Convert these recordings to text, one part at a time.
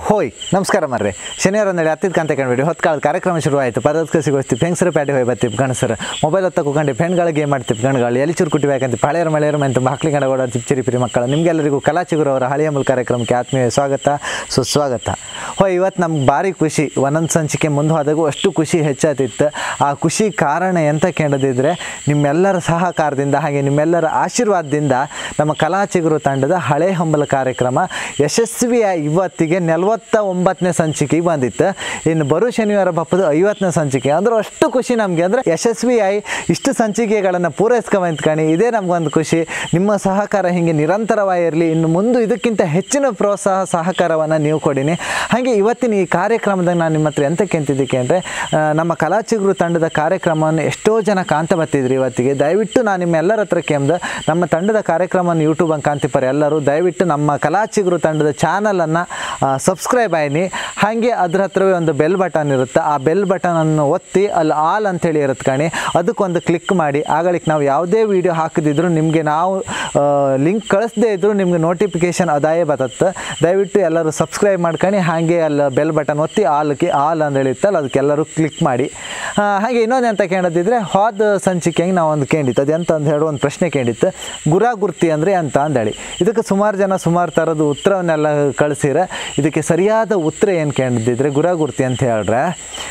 ಹೋಯ್ ನಮಸ್ಕಾರ ಮರ್ರೆ ಶನಿವಾರ ಒಂದೇಳಿ ಹತ್ತಿದ ಕಂತೆ ಕಂಡ್ಬಿಡಿ ಹೊತ್ತು ಕಾಲದ ಕಾರ್ಯಕ್ರಮ ಶುರುವಾಯಿತು ಪದದ ಸಿಗೋಸ್ತಿ ಹೆಂಗಸರು ಪ್ಯಾಟಿ ಹೋಗಿ ಬರ್ತೀವಿ ಗಣಸರು ಮೊಬೈಲ್ ಹೊತ್ತ ಕುಕೊಂಡು ಪೆಣ್ಗಳಿಗೆ ಏನು ಮಾಡ್ತೀವಿ ಗಣ್ಗಳು ಎಲ್ಲಿ ಚೂರು ಕುಟ್ಟಿ ಬೇಕಂತ ಪಳೆಯರು ಮಳೆಯರು ಮಂತ ಮಕ್ಳಿ ಗಂಡ ಓಡೋ ಚಿಪ್ಚಿರಿ ಪಿರಿ ಮಕ್ಕಳು ನಿಮಗೆಲ್ಲರಿಗೂ ಕಲಾ ಚಿಗುರು ಅವರ ಹಳೆಯ ಮೂಲ ಕಾರ್ಯಕ್ರಮಕ್ಕೆ ಆತ್ಮೀಯ ಸ್ವಾಗತ ಸುಸ್ವಾಗತ ಹೋ ಇವತ್ತು ನಮ್ಗೆ ಭಾರಿ ಖುಷಿ ಒಂದೊಂದು ಸಂಚಿಕೆ ಮುಂದೆ ಹೋದಾಗೂ ಅಷ್ಟು ಖುಷಿ ಹೆಚ್ಚಾತಿತ್ತು ಆ ಖುಷಿ ಕಾರಣ ಎಂತ ಕೇಳದಿದ್ರೆ ನಿಮ್ಮೆಲ್ಲರ ಸಹಕಾರದಿಂದ ಹಾಗೆ ನಿಮ್ಮೆಲ್ಲರ ಆಶೀರ್ವಾದದಿಂದ ನಮ್ಮ ಕಲಾ ಚಿಗುರು ತಂಡದ ಹಳೆ ಹಂಬಲ ಕಾರ್ಯಕ್ರಮ ಯಶಸ್ವಿಯಾಗಿ ಇವತ್ತಿಗೆ ನಲವತ್ತ ಒಂಬತ್ತನೇ ಸಂಚಿಕೆಗೆ ಬಂದಿತ್ತು ಇನ್ನು ಬರೋ ಶನಿವಾರ ಬಪ್ಪದು ಐವತ್ತನೇ ಸಂಚಿಕೆ ಅಂದ್ರೆ ಅಷ್ಟು ಖುಷಿ ನಮಗೆ ಅಂದರೆ ಯಶಸ್ವಿಯಾಗಿ ಇಷ್ಟು ಸಂಚಿಕೆಗಳನ್ನು ಪೂರೈಸ್ಕೊಂಬಂತ್ಕಣಿ ಇದೇ ನಮಗೊಂದು ಖುಷಿ ನಿಮ್ಮ ಸಹಕಾರ ಹೀಗೆ ನಿರಂತರವಾಗಿರಲಿ ಇನ್ನು ಮುಂದೆ ಇದಕ್ಕಿಂತ ಹೆಚ್ಚಿನ ಪ್ರೋತ್ಸಾಹ ಸಹಕಾರವನ್ನು ನೀವು ಕೊಡಿನಿ ಹಾಗೆ ಇವತ್ತಿನ ಈ ಕಾರ್ಯಕ್ರಮದಾಗ ನಾನು ನಿಮ್ಮ ಹತ್ರ ಎಂತ ಕೆಂತಿದ್ದಕ್ಕೆ ಅಂದರೆ ನಮ್ಮ ಕಲಾಚಿಗುರು ತಂಡದ ಕಾರ್ಯಕ್ರಮವನ್ನು ಎಷ್ಟೋ ಜನ ಕಾಂತ ಬರ್ತಿದ್ರಿ ಇವತ್ತಿಗೆ ದಯವಿಟ್ಟು ನಾನು ನಿಮ್ಮ ಎಲ್ಲರ ಹತ್ರ ಕೇಮ್ದು ನಮ್ಮ ತಂಡದ ಕಾರ್ಯಕ್ರಮವನ್ನು ಯೂಟ್ಯೂಬ್ ಅಂತ ಕಾಂತಿಪಾರೆ ಎಲ್ಲರೂ ದಯವಿಟ್ಟು ನಮ್ಮ ಕಲಾಚಿಗುರು ತಂಡದ ಚಾನಲನ್ನು ಸಬ್ಸ್ಕ್ರೈಬ್ ಆಯ್ನಿ ಹಾಗೆ ಅದ್ರ ಹತ್ರವೇ ಒಂದು ಬೆಲ್ ಬಟನ್ ಇರುತ್ತೆ ಆ ಬೆಲ್ ಬಟನನ್ನು ಒತ್ತಿ ಅಲ್ಲಿ ಆಲ್ ಅಂತೇಳಿ ಇರುತ್ತೆ ಕಣಿ ಅದಕ್ಕೊಂದು ಕ್ಲಿಕ್ ಮಾಡಿ ಆಗಳಿಗೆ ನಾವು ಯಾವುದೇ ವೀಡಿಯೋ ಹಾಕಿದಿದ್ರು ನಿಮಗೆ ನಾವು ಲಿಂಕ್ ಕಳಿಸ್ದೇ ಇದ್ದರೂ ನಿಮಗೆ ನೋಟಿಫಿಕೇಷನ್ ಅದಾಯೇ ಬರುತ್ತೆ ದಯವಿಟ್ಟು ಎಲ್ಲರೂ ಸಬ್ಸ್ಕ್ರೈಬ್ ಮಾಡ್ಕೊಂಡು ಹಾಗೆ ಅಲ್ಲಿ ಬೆಲ್ ಬಟನ್ ಒತ್ತಿ ಆಲ್ಗೆ ಆಲ್ ಅಂತ ಹೇಳಿತ್ತಲ್ಲ ಅದಕ್ಕೆಲ್ಲರೂ ಕ್ಲಿಕ್ ಮಾಡಿ ಆ, ಹಾಗೆ ಇನ್ನೊಂದು ಎಂತ ಕೇಳದಿದ್ರೆ ಹೋದ ಸಂಚಿಕೆಗೆ ನಾವು ಒಂದು ಕೇಳಿತ್ತು ಅದು ಎಂತ ಅಂತ ಹೇಳೋ ಒಂದು ಪ್ರಶ್ನೆ ಕೇಳಿತ್ತು ಗುರಾಗುರ್ತಿ ಅಂದರೆ ಅಂತ ಅಂದೇಳಿ ಇದಕ್ಕೆ ಸುಮಾರು ಜನ ಸುಮಾರು ಥರದ ಉತ್ತರವನ್ನೆಲ್ಲ ಕಳಿಸಿರ ಇದಕ್ಕೆ ಸರಿಯಾದ ಉತ್ತರ ಏನು ಕೇಳಿದ್ರೆ ಗುರಾಗುರ್ತಿ ಅಂತ ಹೇಳ್ರೆ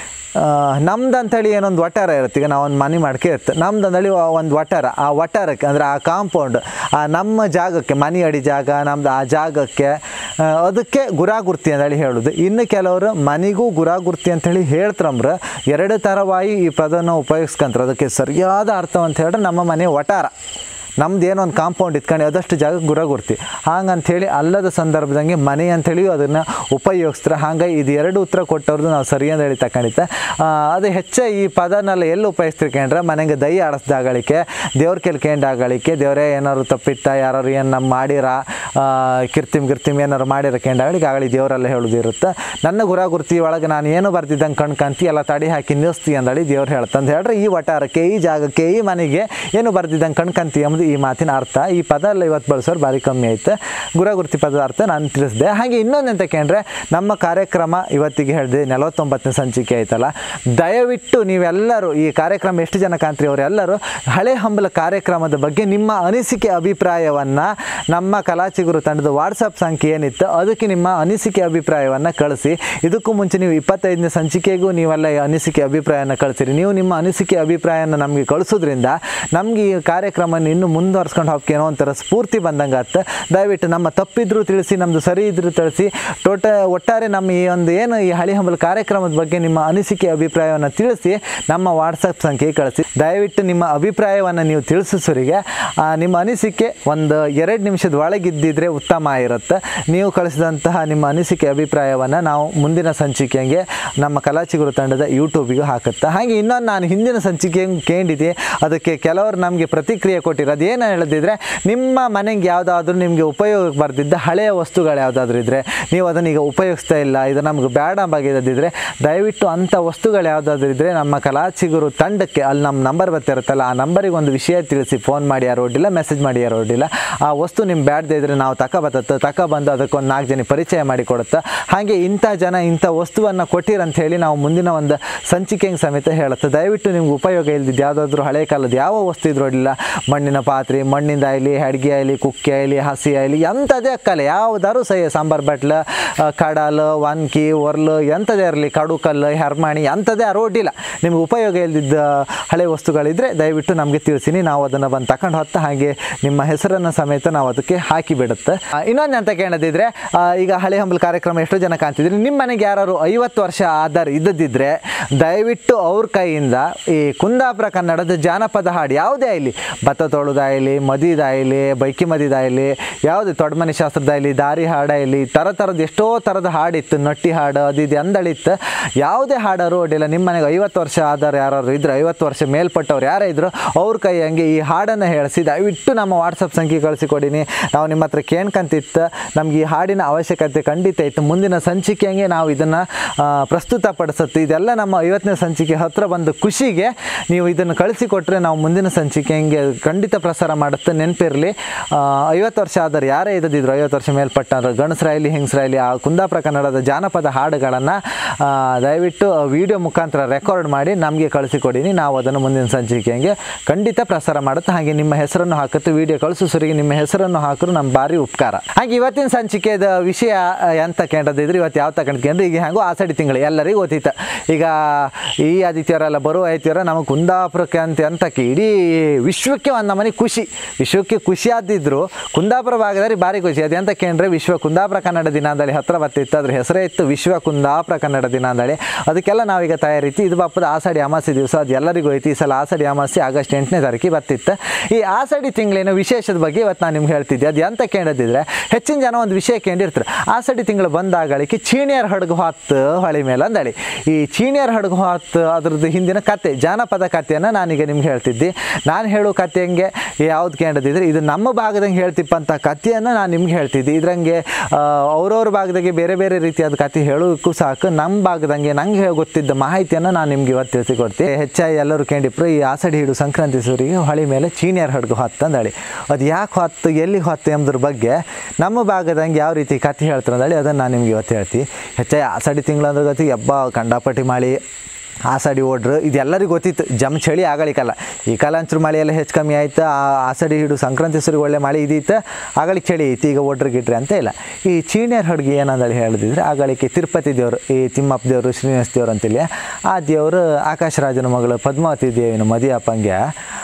ನಮ್ದು ಅಂಥೇಳಿ ಏನೊಂದು ವಟಾರ ಇರುತ್ತೆ ಈಗ ನಾವು ಒಂದು ಮನೆ ಮಾಡ್ಕೆ ಇರುತ್ತೆ ನಮ್ದು ಅಂದೇಳಿ ಒಂದು ವಟಾರ ಆ ವಟಾರಕ್ಕೆ ಅಂದರೆ ಆ ಕಾಂಪೌಂಡ್ ಆ ನಮ್ಮ ಜಾಗಕ್ಕೆ ಮನೆ ಅಡಿ ಜಾಗ ನಮ್ದು ಆ ಜಾಗಕ್ಕೆ ಆ, ಅದಕ್ಕೆ ಗುರಾಗುರ್ತಿ ಅಂತೇಳಿ ಹೇಳೋದು ಇನ್ನು ಕೆಲವರು ಮನೆಗೂ ಗುರಾಗುರ್ತಿ ಅಂತೇಳಿ ಹೇಳ್ತಾರಂದ್ರೆ ಎರಡು ಥರವಾಗಿ ಈ ಪದನ ಉಪಯೋಗಿಸ್ಕೊಂತಾರೆ ಅದಕ್ಕೆ ಸರಿಯಾದ ಅರ್ಥ ಅಂತ ಹೇಳಿದ್ರೆ ನಮ್ಮ ಮನೆ ವಟಾರ ನಮ್ದು ಏನೋ ಒಂದು ಕಾಂಪೌಂಡ್ ಇಟ್ಕೊಂಡು ಅದಷ್ಟು ಜಾಗಕ್ಕೆ ಗುರಾಗುರ್ತಿ ಹಾಗಂಥೇಳಿ ಅಲ್ಲದ ಸಂದರ್ಭದಂಗೆ ಮನೆ ಅಂಥೇಳಿ ಅದನ್ನು ಉಪಯೋಗಿಸ್ತಾರೆ ಹಾಗಾಗಿ ಇದು ಎರಡು ಉತ್ತರ ಕೊಟ್ಟವ್ರದ್ದು ನಾವು ಸರಿ ಅಂತ ಹೇಳಿ ತಗೊಂಡಿದ್ದೆ ಆ, ಅದು ಹೆಚ್ಚ ಈ ಪದನೆಲ್ಲ ಎಲ್ಲಿ ಉಪಯೋಗಿಸ್ತಿರ್ಕೊಂಡ್ರೆ ಮನೆಗೆ ದೈ ಆಡಿಸ್ದಾಗಳಿಕೆ ದೇವ್ರ ಕೆಲ್ಕೇಂಡಾಗಳಿಕೆ ದೇವರೇ ಏನಾದ್ರು ತಪ್ಪಿತ್ತ ಯಾರು ಏನು ನಮ್ಮ ಮಾಡಿರ ಆ, ಕಿರ್ತಿಮ್ ಗಿರ್ತಿಮ್ ಏನಾರು ಮಾಡಿರ ಕೇಂಡಾಗಳಿಗೆ ಆಗಲಿ ದೇವರೆಲ್ಲ ಹೇಳೋದಿರುತ್ತೆ ನನ್ನ ಗುರಾಗುರ್ತಿ ಒಳಗೆ ನಾನು ಏನು ಬರ್ತಿದ್ದಂಗೆ ಕಣ್ಕಂತಿ ಎಲ್ಲ ತಡಿ ಹಾಕಿ ನಿಲ್ಲಿಸ್ತಿ ಅಂದಳಿ ದೇವ್ರು ಹೇಳ್ತಂತ ಹೇಳ್ರೆ ಈ ವಟಾರಕ್ಕೆ ಈ ಜಾಗಕ್ಕೆ ಈ ಮನೆಗೆ ಏನು ಬರ್ತಿದ್ದಂಗೆ ಕಣ್ಕಂತಿ ಎಂಬುದು ಈ ಮಾತಿನ ಅರ್ಥ ಈ ಪದ ಎಲ್ಲ ಇವತ್ತು ಬಳಸೋರು ಭಾರಿ ಕಮ್ಮಿ ಆಯ್ತು ಗುರಾಗುರ್ತಿ ಪದದ ಅರ್ಥ ನಾನು ತಿಳಿಸಿದೆ ಹಾಗೆ ಇನ್ನೊಂದು ಎಂತ ಕೇಂದ್ರೆ ನಮ್ಮ ಕಾರ್ಯಕ್ರಮ ಇವತ್ತಿಗೆ ಹೇಳಿದೆ ನಲವತ್ತೊಂಬತ್ತನೇ ಸಂಚಿಕೆ ಆಯ್ತಲ್ಲ ದಯವಿಟ್ಟು ನೀವೆಲ್ಲರೂ ಈ ಕಾರ್ಯಕ್ರಮ ಎಷ್ಟು ಜನ ಕಾಂತ್ರಿ ಅವರೆಲ್ಲರೂ ಹಳೆ ಹಂಬಲ ಕಾರ್ಯಕ್ರಮದ ಬಗ್ಗೆ ನಿಮ್ಮ ಅನಿಸಿಕೆ ಅಭಿಪ್ರಾಯವನ್ನು ನಮ್ಮ ಕಲಾಚಿಗುರು ತಂಡದ ವಾಟ್ಸಪ್ ಸಂಖ್ಯೆ ಏನಿತ್ತು ಅದಕ್ಕೆ ನಿಮ್ಮ ಅನಿಸಿಕೆ ಅಭಿಪ್ರಾಯವನ್ನು ಕಳಿಸಿ ಇದಕ್ಕೂ ಮುಂಚೆ ನೀವು ಇಪ್ಪತ್ತೈದನೇ ಸಂಚಿಕೆಗೂ ನೀವೆಲ್ಲ ಈ ಅನಿಸಿಕೆ ಅಭಿಪ್ರಾಯನ ಕಳಿಸಿರಿ ನೀವು ನಿಮ್ಮ ಅನಿಸಿಕೆ ಅಭಿಪ್ರಾಯನ ನಮಗೆ ಕಳಿಸೋದ್ರಿಂದ ನಮಗೆ ಈ ಕಾರ್ಯಕ್ರಮ ಇನ್ನೂ ಮುಂದುವರ್ಸ್ಕೊಂಡು ಹೋಗಕ್ಕೆ ಏನೋ ಒಂಥರ ಸ್ಫೂರ್ತಿ ಬಂದಂಗೆ ಆಗುತ್ತೆ ದಯವಿಟ್ಟು ನಮ್ಮ ತಪ್ಪಿದ್ರು ತಿಳಿಸಿ ನಮ್ಮದು ಸರಿ ಇದ್ರು ತಿಳಿಸಿ ಟೋಟ ಒಟ್ಟಾರೆ ನಮ್ಮ ಈ ಒಂದು ಏನು ಈ ಹಳಿ ಹಂಬಲ ಕಾರ್ಯಕ್ರಮದ ಬಗ್ಗೆ ನಿಮ್ಮ ಅನಿಸಿಕೆ ಅಭಿಪ್ರಾಯವನ್ನು ತಿಳಿಸಿ ನಮ್ಮ ವಾಟ್ಸಪ್ ಸಂಖ್ಯೆಗೆ ಕಳಿಸಿ ದಯವಿಟ್ಟು ನಿಮ್ಮ ಅಭಿಪ್ರಾಯವನ್ನು ನೀವು ತಿಳಿಸೋರಿಗೆ ನಿಮ್ಮ ಅನಿಸಿಕೆ ಒಂದು ಎರಡು ನಿಮಿಷದ ಒಳಗಿದ್ದಿದ್ರೆ ಉತ್ತಮ ಇರುತ್ತೆ ನೀವು ಕಳಿಸಿದಂತಹ ನಿಮ್ಮ ಅನಿಸಿಕೆ ಅಭಿಪ್ರಾಯವನ್ನು ನಾವು ಮುಂದಿನ ಸಂಚಿಕೆಗೆ ನಮ್ಮ ಕಲಾಚಿಗುರು ತಂಡದ ಯೂಟ್ಯೂಬಿಗೂ ಹಾಕುತ್ತೆ ಹಾಗೆ ಇನ್ನೊಂದು ನಾನು ಹಿಂದಿನ ಸಂಚಿಕೆ ಕೇಳಿದ್ದೆ ಅದಕ್ಕೆ ಕೆಲವರು ನಮಗೆ ಪ್ರತಿಕ್ರಿಯೆ ಕೊಟ್ಟಿರೋದು ಏನು ಹೇಳದಿದ್ರೆ ನಿಮ್ಮ ಮನೆಗೆ ಯಾವುದಾದ್ರೂ ನಿಮಗೆ ಉಪಯೋಗಕ್ಕೆ ಬರ್ದಿದ್ದ ಹಳೆಯ ವಸ್ತುಗಳು ಯಾವುದಾದ್ರೂ ಇದ್ದರೆ ನೀವು ಅದನ್ನು ಈಗ ಉಪಯೋಗಿಸ್ತಾ ಇಲ್ಲ ಇದು ನಮ್ಗೆ ಬೇಡ ಬಾಗಿದ್ದಿದ್ರೆ ದಯವಿಟ್ಟು ಅಂಥ ವಸ್ತುಗಳು ಯಾವುದಾದ್ರೂ ಇದ್ದರೆ ನಮ್ಮ ಕಲಾಚಿಗುರು ತಂಡಕ್ಕೆ ಅಲ್ಲಿ ನಮ್ಮ ನಂಬರ್ ಬರ್ತಿರುತ್ತಲ್ಲ ಆ ನಂಬರಿಗೆ ಒಂದು ವಿಷಯ ತಿಳಿಸಿ ಫೋನ್ ಮಾಡಿ ಯಾರು ಒಡ್ಡಿಲ್ಲ ಮೆಸೇಜ್ ಮಾಡಿ ಯಾರು ಒಡ್ಡಿಲ್ಲ ಆ ವಸ್ತು ನಿಮ್ಗೆ ಬ್ಯಾಡ್ದೇ ಇದ್ದರೆ ನಾವು ತಕ ಬರ್ತತ್ತೆ ತಕ ಬಂದು ಅದಕ್ಕೊಂದು ನಾಲ್ಕು ಜನ ಪರಿಚಯ ಮಾಡಿ ಕೊಡುತ್ತೆ ಹಾಗೆ ಇಂಥ ಜನ ಇಂಥ ವಸ್ತುವನ್ನು ಕೊಟ್ಟಿರಂತ ಹೇಳಿ ನಾವು ಮುಂದಿನ ಒಂದು ಸಂಚಿಕೆಗೆ ಸಮೇತ ಹೇಳುತ್ತೆ ದಯವಿಟ್ಟು ನಿಮ್ಗೆ ಉಪಯೋಗ ಇಲ್ದಿದ್ದು ಯಾವುದಾದ್ರೂ ಹಳೆ ಕಾಲದ ಯಾವ ವಸ್ತು ಇದ್ರೂ ಅಡ್ಡಿಲ್ಲ ಮಣ್ಣಿನ ಪಾತ್ರೆ ಮಣ್ಣಿಂದ ಆಗಲಿ ಅಡ್ಗೆ ಆಗಲಿ ಕುಕ್ಕೆ ಆಗಲಿ ಹಸಿ ಆಗಲಿ ಎಂಥದೇ ಅಕ್ಕಲ್ಲ ಯಾವುದಾದ್ರು ಸಹ ಸಾಂಬಾರು ಬಟ್ಲು ಆ, ಕಡಲು ವಾನ್ಕಿ ಒರ್ಲು ಎಂಥದೇ ಇರಲಿ ಕಡು ಕಲ್ಲು ಹೆರ್ಮಾಣಿ ಎಂಥದೇ ಅರೋಡಿಲ್ಲ ನಿಮ್ಗೆ ಉಪಯೋಗ ಇಲ್ದಿದ್ದ ಹಳೆ ವಸ್ತುಗಳಿದ್ದರೆ ದಯವಿಟ್ಟು ನಮಗೆ ತಿಳಿಸಿನಿ ನಾವು ಅದನ್ನು ಬಂದು ತಗೊಂಡು ಹೊತ್ತ ಹಾಗೆ ನಿಮ್ಮ ಹೆಸರನ್ನು ಸಮೇತ ನಾವು ಅದಕ್ಕೆ ಹಾಕಿ ಬಿಡುತ್ತೆ ಇನ್ನೊಂದು ಅಂತ ಕೇಳದಿದ್ರೆ ಆ, ಈಗ ಹಳೆ ಹಂಬಲ್ ಕಾರ್ಯಕ್ರಮ ಎಷ್ಟೋ ಜನ ಕಾಣ್ತಿದ್ರಿ ನಿಮ್ಮ ಮನೆಗೆ ಯಾರು ಐವತ್ತು ವರ್ಷ ಆಧಾರ ಇದ್ದದಿದ್ದರೆ ದಯವಿಟ್ಟು ಅವ್ರ ಕೈಯಿಂದ ಈ ಕುಂದಾಪುರ ಕನ್ನಡದ ಜಾನಪದ ಹಾಡು ಯಾವುದೇ ಆಗಲಿ ಭತ್ತ ತೊಳೆದಾಗಲಿ ಮದಿದಾಗಲಿ ಬೈಕಿ ಮದಿದಾಗಲಿ ಯಾವುದೇ ತೊಡಮನೆ ಶಾಸ್ತ್ರದಾಗಲಿ ದಾರಿ ಹಾಡಾಗಲಿ ಥರ ಥರದ ಎಷ್ಟೋ ಥರದ ಹಾಡಿತ್ತು ನಟ್ಟಿ ಹಾಡು ಅದು ಇದು ಅಂದಳಿತ್ತು ಯಾವುದೇ ಹಾಡಾರು ಅಡ್ಡಿಲ್ಲ ನಿಮ್ಮ ಮನೆಗೆ ಐವತ್ತು ವರ್ಷ ಆಧಾರ ಯಾರು ಇದ್ರು ಐವತ್ತು ವರ್ಷ ಮೇಲ್ಪಟ್ಟವ್ರು ಯಾರೇ ಇದ್ರು ಅವ್ರ ಕೈ ಹಂಗೆ ಈ ಹಾಡನ್ನು ಹೇಳಿಸಿ ದಯವಿಟ್ಟು ನಮ್ಮ ವಾಟ್ಸಪ್ ಸಂಖ್ಯೆ ಕಳಿಸಿಕೊಡಿನಿ ನಾವು ನಿಮ್ಮ ಹತ್ರ ಕೇಂದ್ರ ಕೇಳ್ಕಂತಿತ್ತು ನಮ್ಗೆ ಈ ಹಾಡಿನ ಅವಶ್ಯಕತೆ ಖಂಡಿತ ಇತ್ತು ಮುಂದಿನ ಸಂಚಿಕೆಗೆ ನಾವು ಇದನ್ನು ಪ್ರಸ್ತುತಪಡಿಸುತ್ತೆ ಇದೆಲ್ಲ ನಮ್ಮ ಐವತ್ತನೇ ಸಂಚಿಕೆ ಹತ್ತಿರ ಬಂದ ಖುಷಿಗೆ ನೀವು ಇದನ್ನು ಕಳಿಸಿಕೊಟ್ರೆ ನಾವು ಮುಂದಿನ ಸಂಚಿಕೆ ಹಂಗೆ ಖಂಡಿತ ಪ್ರಸಾರ ಮಾಡುತ್ತೆ ನೆನಪಿರಲಿ ಐವತ್ತು ವರ್ಷ ಆದರೂ ಯಾರೇ ಇದ್ದಿದ್ರು ಐವತ್ತು ವರ್ಷ ಮೇಲ್ಪಟ್ಟಂದ್ರೆ ಗಣಸರಾಗಲಿ ಹೆಂಗಸರಾಗಲಿ ಆ ಕುಂದಾಪುರ ಕನ್ನಡದ ಜಾನಪದ ಹಾಡುಗಳನ್ನು ದಯವಿಟ್ಟು ವಿಡಿಯೋ ಮುಖಾಂತರ ರೆಕಾರ್ಡ್ ಮಾಡಿ ನಮಗೆ ಕಳಿಸಿಕೊಡಿನಿ ನಾವು ಅದನ್ನು ಮುಂದಿನ ಸಂಚಿಕೆಗೆ ಖಂಡಿತ ಪ್ರಸಾರ ಮಾಡುತ್ತೆ ಹಾಗೆ ನಿಮ್ಮ ಹೆಸರನ್ನು ಹಾಕುತ್ತೆ ವಿಡಿಯೋ ಕಳಿಸು ಸರಿಗೆ ನಿಮ್ಮ ಹೆಸರನ್ನು ಹಾಕಿದ್ರು ನಮ್ಮ ಭಾರಿ ಉಪಕಾರ ಹಾಗೆ ಇವತ್ತಿನ ಸಂಚಿಕೆದ ವಿಷಯ ಆ, ಎಂತ ಕೇಂದ್ರದಿದ್ರೆ ಇವತ್ತು ಯಾವ ತಗೊಂಡ್ಕೊಂಡ್ರೆ ಈಗ ಹೆಂಗೋ ಆಸಡಿ ತಿಂಗಳು ಎಲ್ಲರಿಗೂ ಗೊತ್ತಿತ್ತು ಈಗ ಈ ಆದಿತ್ಯವಾರ ಬರುವ ಆದಿತ್ಯವಾರ ನಮಗೆ ಕುಂದಾಪುರಕ್ಕೆ ಅಂತ ಅಂತಕ್ಕೆ ಇಡೀ ವಿಶ್ವಕ್ಕೆ ಒಂದು ನಮನೆ ಖುಷಿ ವಿಶ್ವಕ್ಕೆ ಖುಷಿ ಆದಿದ್ರು ಕುಂದಾಪುರ ಭಾಗದಲ್ಲಿ ಭಾರಿ ಖುಷಿ ಅದು ಎಂತ ಕೇಂದ್ರೆ ವಿಶ್ವ ಕುಂದಾಪುರ ಕನ್ನಡ ದಿನಾಂದಳಿ ಹತ್ರ ಬರ್ತಿತ್ತು ಅದ್ರ ಹೆಸರೇ ಇತ್ತು ವಿಶ್ವ ಕುಂದಾಪುರ ಕನ್ನಡ ದಿನಾಂದಳಿ ಅದಕ್ಕೆಲ್ಲ ನಾವೀಗ ತಯಾರಿತಿ ಇದು ಬಾಪದ ಆಷಾಢಿ ಅಮಾಸೆ ದಿವಸ ಅದು ಎಲ್ಲರಿಗೂ ಐತಿ ಈ ಸಲ ಆಷಾಢಿ ಅಮಾಸೆ ಆಗಸ್ಟ್ ಎಂಟನೇ ತಾರೀಕಿಗೆ ಬರ್ತಿತ್ತು ಈ ಆಷಾಢಿ ತಿಂಗಳಿನ ವಿಶೇಷದ ಬಗ್ಗೆ ಇವತ್ತು ನಾನು ನಿಮ್ಗೆ ಹೇಳ್ತಿದ್ದೆ ಅದು ಎಂತ ಕೇಳಿದ್ರೆ ಹೆಚ್ಚಿನ ಜನ ಒಂದು ವಿಷಯ ಕೇಳಿರ್ತಾರೆ ಆಷಾಢಿ ತಿಂಗಳು ಬಂದಾಗಳಿಕೆ ಚೀಣಿಯರ್ ಹಡಗು ಹೊತ್ತು ಹೊಳೆ ಮೇಲೆ ಅಂದಳಿ ಈ ಚೀಣಿಯರ್ ಹಡಗು ಹೊತ್ತು ಅದ್ರದ್ದು ಹಿಂದಿನ ಕತೆ ಜಾನಪದ ಕಥೆಯನ್ನು ನಾನೀಗ ನಿಮ್ಗೆ ಹೇಳ್ತಿದ್ದೆ ನಾನು ಹೇಳೋ ಕತೆ ಹಂಗೆ ಯಾವ್ದು ಕೇಳಿದ್ರೆ ಇದು ನಮ್ಮ ಭಾಗದಂಗೆ ಹೇಳ್ತಿಪ್ಪ ಅಂತ ಕಥೆಯನ್ನು ನಾನು ನಿಮ್ಗೆ ಹೇಳ್ತಿದ್ದೆ ಇದ್ರಂಗೆ ಅವ್ರವ್ರ ಭಾಗದಾಗೆ ಬೇರೆ ಬೇರೆ ರೀತಿಯಾದ ಕತೆ ಹೇಳೋಕ್ಕೂ ಸಾಕು ನಮ್ಮ ಭಾಗದಂಗೆ ನಂಗೆ ಗೊತ್ತಿದ್ದ ಮಾಹಿತಿಯನ್ನು ನಾನು ನಿಮ್ಗೆ ಇವತ್ತು ತಿಳಿಸಿಕೊಡ್ತೀನಿ ಹೆಚ್ಚಾಗಿ ಎಲ್ಲರೂ ಕೇಳಿಪ್ರು ಈ ಆಸಡಿ ಹಿಡು ಸಂಕ್ರಾಂತಿ ಸೂರಿಗೆ ಹೊಳೆ ಮೇಲೆ ಚೀನಿಯರ್ ಹಡ್ಗು ಹೊತ್ತು ಅಂದಳಿ ಅದು ಯಾಕೆ ಹೊತ್ತು ಎಲ್ಲಿ ಹೊತ್ತು ಎಂಬುದ್ರ ಬಗ್ಗೆ ನಮ್ಮ ಭಾಗದಂಗೆ ಯಾವ ರೀತಿ ಕತೆ ಹೇಳ್ತಾರೆ ಅಂದಳಿ ಅದನ್ನು ನಾನು ನಿಮ್ಗೆ ಇವತ್ತು ಹೇಳ್ತೀನಿ ಹೆಚ್ಚಾಗಿ ಆಸಡಿ ತಿಂಗಳು ಅಂದ್ರೆ ಗೊತ್ತಿ ಹಬ್ಬ ಕಂಡಾಪಟ್ಟಿ ಮಾಡಿ ಆಸಡಿ ಓಡ್ರು ಇದೆಲ್ಲರಿಗೂ ಗೊತ್ತಿತ್ತು ಜಮ್ ಚಳಿ ಆಗಳಿಕಲ್ಲ ಈ ಕಾಲ ಒಂಚೂರು ಮಳೆ ಎಲ್ಲ ಹೆಚ್ಚು ಕಮ್ಮಿ ಆಯ್ತು ಆ ಆಸಡಿ ಹಿಡು ಸಂಕ್ರಾಂತಿ ಸರಿಗೆ ಒಳ್ಳೆ ಮಳೆ ಇದಿತ್ತು ಆಗಳಿಗೆ ಚಳಿ ಐತಿ ಈಗ ಒಡ್ರು ಗಿಟ್ರಿ ಅಂತ ಇಲ್ಲ ಈ ಚೀಣಿಯರ್ ಹಡ್ಗಿ ಏನಂದೇಳಿ ಹೇಳಿದ್ರೆ ಆಗಳಿಗೆ ತಿರುಪತಿ ದೇವರು ಈ ತಿಮ್ಮಪ್ಪ ದೇವರು ಶ್ರೀನಿವಾಸ ದೇವರು ಅಂತಿಲ್ಲ ಆ ದೇವರು ಆಕಾಶರಾಜನ ಮಗಳು ಪದ್ಮಾವತಿ ದೇವಿನ ಮದಿ ಅಪ್ಪಂಗೆ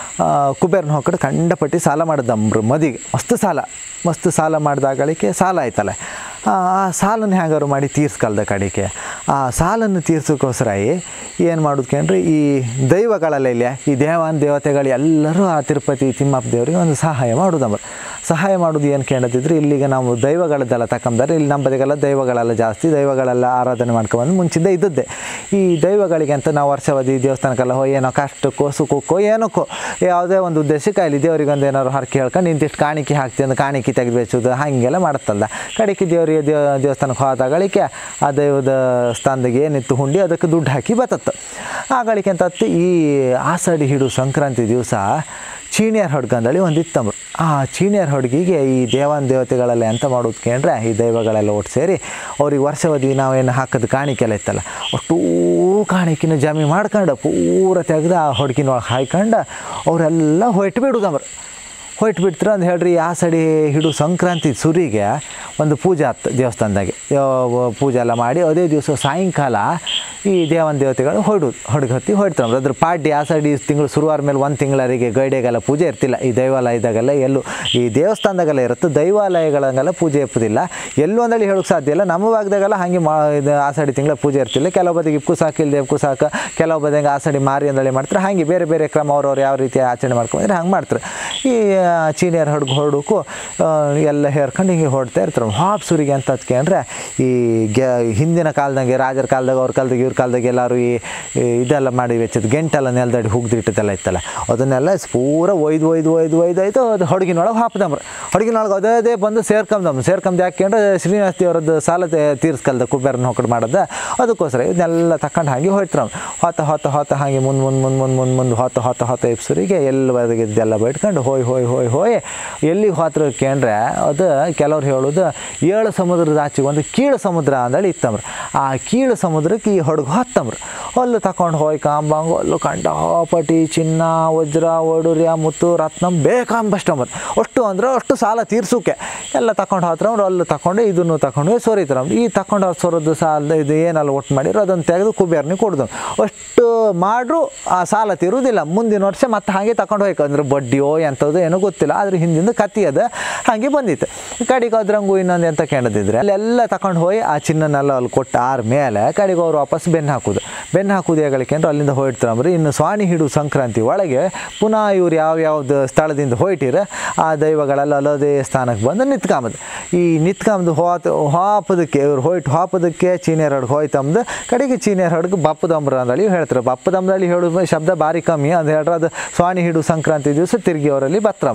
ಕುಬೇರನ ಹೊಕ್ಕಡು ಕಂಡಪಟ್ಟಿ ಸಾಲ ಮಾಡಿದಮ್ರು ಮದಿಗೆ ಮಸ್ತ್ ಸಾಲ ಮಸ್ತ್ ಸಾಲ ಮಾಡಿದಾಗಳಿಕೆ ಸಾಲ ಆಯ್ತಲ್ಲ ಆ ಆ ಸಾಲನ್ನು ಹೇಗಾರು ಮಾಡಿ ತೀರ್ಸ್ಕಲ್ದ ಕಡೆಗೆ ಆ ಸಾಲನ್ನು ತೀರ್ಸೋಕ್ಕೋಸ್ಕರ ಏನು ಮಾಡೋದ್ಕೇನ್ರಿ ಈ ದೈವಗಳೆಲ್ಲ ಇಲ್ಲ ಈ ದೇವಾನ್ ದೇವತೆಗಳು ಎಲ್ಲರೂ ಆ ತಿರುಪತಿ ತಿಮ್ಮಪ್ಪ ದೇವರಿಗೆ ಒಂದು ಸಹಾಯ ಮಾಡೋದಮ್ಮ ಸಹಾಯ ಮಾಡೋದು ಏನು ಕೇಳದಿದ್ರೆ ಇಲ್ಲಿಗೆ ನಾವು ದೈವಗಳದ್ದೆಲ್ಲ ತಕೊಂಬಾರೆ ಇಲ್ಲಿ ನಮ್ಮ ಬದಿಗೆಲ್ಲ ದೈವಗಳೆಲ್ಲ ಜಾಸ್ತಿ ದೈವಗಳೆಲ್ಲ ಆರಾಧನೆ ಮಾಡ್ಕೊಂಬಂದು ಮುಂಚಿಂದ ಇದ್ದದ್ದೇ ಈ ದೈವಗಳಿಗೆ ಅಂತ ನಾವು ವರ್ಷಾವಧಿ ದೇವಸ್ಥಾನಕ್ಕೆಲ್ಲ ಹೋಗಿ ಏನೋ ಕಷ್ಟಕ್ಕೋ ಸುಖಕ್ಕೋ ಏನಕ್ಕೋ ಯಾವುದೇ ಒಂದು ಉದ್ದೇಶಕ್ಕೆ ಅಲ್ಲಿ ದೇವರಿಗೆ ಒಂದು ಏನಾದ್ರು ಹರಕೆ ಹೇಳ್ಕೊಂಡು ಇಂತಿಷ್ಟು ಕಾಣಿಕೆ ಹಾಕ್ತೀವಿ ಅಂದ್ರೆ ಕಾಣಿಕೆ ತೆಗೆದು ಬೆಚ್ಚೋದು ಹಾಗೆಲ್ಲ ಮಾಡುತ್ತಲ್ಲ ಕಡೆಗೆ ದೇವರಿಗೆ ದೇವ ದೇವಸ್ಥಾನಕ್ಕೆ ಹೋದಾಗಳಿಗೆ ಆ ದೈವದ ಸ್ಥಾನದಾಗೆ ಏನಿತ್ತು ಹುಂಡಿ ಅದಕ್ಕೆ ದುಡ್ಡು ಹಾಕಿ ಬತ್ತತ್ತು ಆಗಳಿಕೆ ಅಂತ ಈ ಆಷಾಢಿ ಹಿಡು ಸಂಕ್ರಾಂತಿ ದಿವಸ ಚೀಣಿಯರ್ ಹೊಡ್ಕಂದಳಿ ಒಂದು ಇತ್ತಂಬ್ರು ಆ ಚೀಣಿಯರ್ ಹೊಡ್ಗಿಗೆ ಈ ದೇವಾನ್ ದೇವತೆಗಳೆಲ್ಲ ಎಂತ ಮಾಡೋದು ಕೇಂದ್ರೆ ಈ ದೈವಗಳೆಲ್ಲ ಒಟ್ಟು ಸೇರಿ ಅವ್ರಿಗೆ ವರ್ಷವಧಿ ನಾವೇನು ಹಾಕೋದು ಕಾಣಿಕೆಲ್ಲ ಇತ್ತಲ್ಲ ಅಷ್ಟೂ ಕಾಣಿಕೆನ ಜಮಿ ಮಾಡ್ಕೊಂಡು ಪೂರ ತೆಗೆದು ಆ ಹೊಡ್ಗಿನ ಒಳಗೆ ಹಾಯ್ಕೊಂಡು ಅವರೆಲ್ಲ ಹೊಯ್ಟು ಬಿಡುದಂಬ್ರು ಹೊಯ್ಟು ಬಿಡ್ತಾರೆ ಅಂತ ಹೇಳ್ರಿ ಆ ಸಡಿ ಹಿಡು ಸಂಕ್ರಾಂತಿ ಸುರಿಗೆ ಒಂದು ಪೂಜೆ ಆಯ್ತು ದೇವಸ್ಥಾನದಾಗೆ ಯಾವ- ಪೂಜೆ ಎಲ್ಲ ಮಾಡಿ ಅದೇ ದಿವಸ ಸಾಯಂಕಾಲ ಈ ದೇವನ ದೇವತೆಗಳು ಹೊಡೋದು ಹೊಡ್ಗೆ ಹತ್ತಿ ಹೊಡ್ತಾರೆ ಅದ್ರ ಪಾಡ್ಯ ಆ ಸಡಿ ತಿಂಗಳು ಶುರುವಾರ ಮೇಲೆ ಒಂದು ತಿಂಗಳರಿಗೆ ಗೈಡೆಗೆಲ್ಲ ಪೂಜೆ ಇರ್ತಿಲ್ಲ ಈ ದೈವಾಲಯದಾಗೆಲ್ಲ ಎಲ್ಲೂ ಈ ದೇವಸ್ಥಾನದಾಗೆಲ್ಲ ಇರುತ್ತೆ ದೈವಾಲಯಗಳಂಗೆಲ್ಲ ಪೂಜೆ ಇಪ್ಪದಿಲ್ಲ ಎಲ್ಲೂ ಒಂದಲ್ಲಿ ಹೇಳೋಕ್ಕೆ ಸಾಧ್ಯ ಇಲ್ಲ ನಮ್ಮ ಭಾಗದಾಗೆಲ್ಲ ಹಾಗೆ ಮಾ ಇದು ಆಷಾಢಿ ತಿಂಗಳ ಪೂಜೆ ಇರ್ತಿಲ್ಲ ಕೆಲವು ಬದಿಗೆ ಇಪ್ಪು ಸಾಕಿಲ್ಲ ದೇವ್ಕು ಸಾಕ ಕೆಲವು ಬದಿಗೆ ಆಷಾಢಿ ಮಾರಿ ಅಂದಳಿ ಮಾಡ್ತಾರೆ ಹಾಗೆ ಬೇರೆ ಬೇರೆ ಕ್ರಮ ಅವ್ರವ್ರು ಯಾವ ರೀತಿ ಆಚರಣೆ ಮಾಡ್ಕೊಂಡ್ರೆ ಹಂಗೆ ಮಾಡ್ತಾರೆ ಈ ಆ, ಚೀನಿಯರ್ ಹಡ್ಗು ಹೊಡೋಕ್ಕೂ ಎಲ್ಲ ಹೇರ್ಕೊಂಡು ಹಿಂಗೆ ಹೊಡ್ತಾ ಇರ್ತಾರೆ ಹಾಪ್ ಸುರಿಗೆ ಅಂತ ಅಂದ್ರೆ ಈ ಗೆ ಹಿಂದಿನ ಕಾಲದಂಗೆ ರಾಜರ ಕಾಲದಾಗ ಅವ್ರ ಕಾಲದಾಗ ಇವ್ರ ಕಾಲದಾಗ ಎಲ್ಲರೂ ಈ ಈ ಇದೆಲ್ಲ ಮಾಡಿ ವೆಚ್ಚದ ಗೆಂಟೆಲ್ಲ ನೆಲದಡಿ ಹುಗ್ದಿಟ್ಟದೆಲ್ಲ ಇತ್ತಲ್ಲ ಅದನ್ನೆಲ್ಲ ಪೂರ ಒಯ್ದು ಒಯ್ದು ಒಯ್ದು ಒಯ್ದು ಆಯ್ತು ಅದು ಹೊಡಗಿನೊಳಗೆ ಹಾಪ್ದಮ್ರು ಹೊಡಗಿನೊಳಗೆ ಅದೇ ಅದೇ ಬಂದು ಸೇರ್ಕೊಂಬದಮ್ಮ ಸೇರ್ಕೊಂಬದು ಯಾಕೆಂದ್ರೆ ಶ್ರೀನಿವಾಸ ದೇವರದ್ದು ಸಾಲ ತೆ- ತೀರ್ಸ್ಕಲ್ದ ಕುಬೇರನ ಹೊಕ್ಕಡು ಮಾಡೋದ ಅದಕ್ಕೋಸ್ಕರ ಇದನ್ನೆಲ್ಲ ತಕೊಂಡು ಹಾಗೆ ಹೋಯ್ತಾರೆ ಹೊತ್ತ ಹೊತ್ತ ಹೊತ್ತ ಹಾಗೆ ಮುಂದೆ ಮುಂದೆ ಮುಂದೆ ಮುಂದೆ ಮುಂದೆ ಮುಂದೆ ಹೊತ್ತ ಹೊತ್ತ ಹೊತ್ತ ಇಪ್ಸರಿಗೆ ಎಲ್ಲ ಬದಿಗಿದ್ದೆಲ್ಲ ಬೈಟ್ಕೊಂಡು ಹೋಯ್ ಹೋಯ್ ಹೋಯ್ ಹೋಯ್ ಎಲ್ಲಿಗೆ ಹೋತ್ರಕ್ಕೆ ಅಂದ್ರೆ ಅದು ಕೆಲವ್ರು ಹೇಳೋದು ಏಳು ಸಮುದ್ರದ ಆಚೆಗೆ ಒಂದು ಕೀಳು ಸಮುದ್ರ ಅಂದೇಳಿ ಇತ್ತಂಬ್ರು ಆ ಕೀಳು ಸಮುದ್ರಕ್ಕೆ ಈ ಹೊಡ್ಗು ಹತ್ತಂಬ್ರು ಅಲ್ಲೂ ತಕೊಂಡು ಹೋಯ್ ಕಾಂಬಂಗು ಅಲ್ಲೂ ಕಂಡಾಪಟಿ ಚಿನ್ನ ವಜ್ರ ಒಡುರ್ಯ ಮುತ್ತು ರತ್ನಂ ಬೇಕಾಂಬಷ್ಟಂಬರ್ ಅಷ್ಟು ಅಂದ್ರೆ ಅಷ್ಟು ಸಾಲ ತೀರ್ಸೋಕೆ ಎಲ್ಲ ತಕೊಂಡು ಹೋತ್ರಂಬ್ರು ಅಲ್ಲೂ ತಗೊಂಡು ಇದನ್ನು ತಗೊಂಡು ಸೋರಿತ್ರಮ್ ಈ ತಗೊಂಡು ಸೋರೋದು ಸಾಲ ಇದು ಏನೆಲ್ಲ ಒಟ್ಟು ಮಾಡಿರೋ ಅದನ್ನು ತೆಗೆದು ಕುಬೇರ್ನಿಗೆ ಕೊಡ್ದು ಅಷ್ಟು ಮಾಡ್ರು ಆ ಸಾಲ ತೀರುವುದಿಲ್ಲ ಮುಂದಿನ ವರ್ಷ ಮತ್ತೆ ಹಾಗೆ ತಗೊಂಡು ಹೋಯ್ಕ ಅಂದ್ರೆ ಬಡ್ಡಿಯೋ ಎಂಥದ್ದು ಏನೋ ಗೊತ್ತಿಲ್ಲ ಆದ್ರೆ ಹಿಂದಿಂದ ಕತ್ತಿ ಅದು ಹಾಗೆ ಬಂದಿತ್ತು ಕಡೆಗೆ ಅದ್ರಂಗು ಇನ್ನೊಂದು ಎಂತ ಕೇಳದಿದ್ರೆ ಅಲ್ಲೆಲ್ಲ ತಗೊಂಡು ಹೋಗಿ ಆ ಚಿನ್ನನೆಲ್ಲ ಅಲ್ಲಿ ಕೊಟ್ಟು ಆರ ಮೇಲೆ ಕಡೆಗೆ ಅವ್ರು ವಾಪಸ್ ಬೆನ್ನು ಹಾಕೋದು ಬೆನ್ನು ಹಾಕೋದು ಹೇಗಳಿಗೆ ಅಂದ್ರೆ ಅಲ್ಲಿಂದ ಹೊಯ್ಡ್ತಾರಂಬ್ರಿ ಇನ್ನು ಸ್ವಾಣಿ ಹಿಡು ಸಂಕ್ರಾಂತಿ ಒಳಗೆ ಪುನಃ ಇವ್ರು ಯಾವ ಯಾವ್ದು ಸ್ಥಳದಿಂದ ಹೊಯ್ಟಿರ ಆ ದೈವಗಳೆಲ್ಲ ಅಲ್ಲದೇ ಸ್ಥಾನಕ್ಕೆ ಬಂದು ನಿತ್ಕೊಂಬದು ಈ ನಿತ್ಕೊಂಬದು ಹೋತ ಹಾಪದಕ್ಕೆ ಇವ್ರು ಹೊಯ್ಟು ಹಾಪದಕ್ಕೆ ಚೀನಿಯರ್ ಹಡ್ಗೆ ಹೋಯ್ತಂಬದು ಕಡೆಗೆ ಚೀನಿಯರ್ ಹಡ್ಗೆ ಬಪ್ಪದಂಬ್ರ ಅಂದಳಿ ಹೇಳ್ತಾರೆ ಬಪ್ಪದಂಬ್ರಲ್ಲಿ ಹೇಳೋ ಶಬ್ದ ಭಾರಿ ಕಮ್ಮಿ ಅಂತ ಹೇಳ್ರೆ ಅದು ಸ್ವಾಣಿ ಹಿಡು ಸಂಕ್ರಾಂತಿ ದಿವಸ ತಿರುಗಿ ಅವರಲ್ಲಿ ಬತ್ತಂಬ್ರ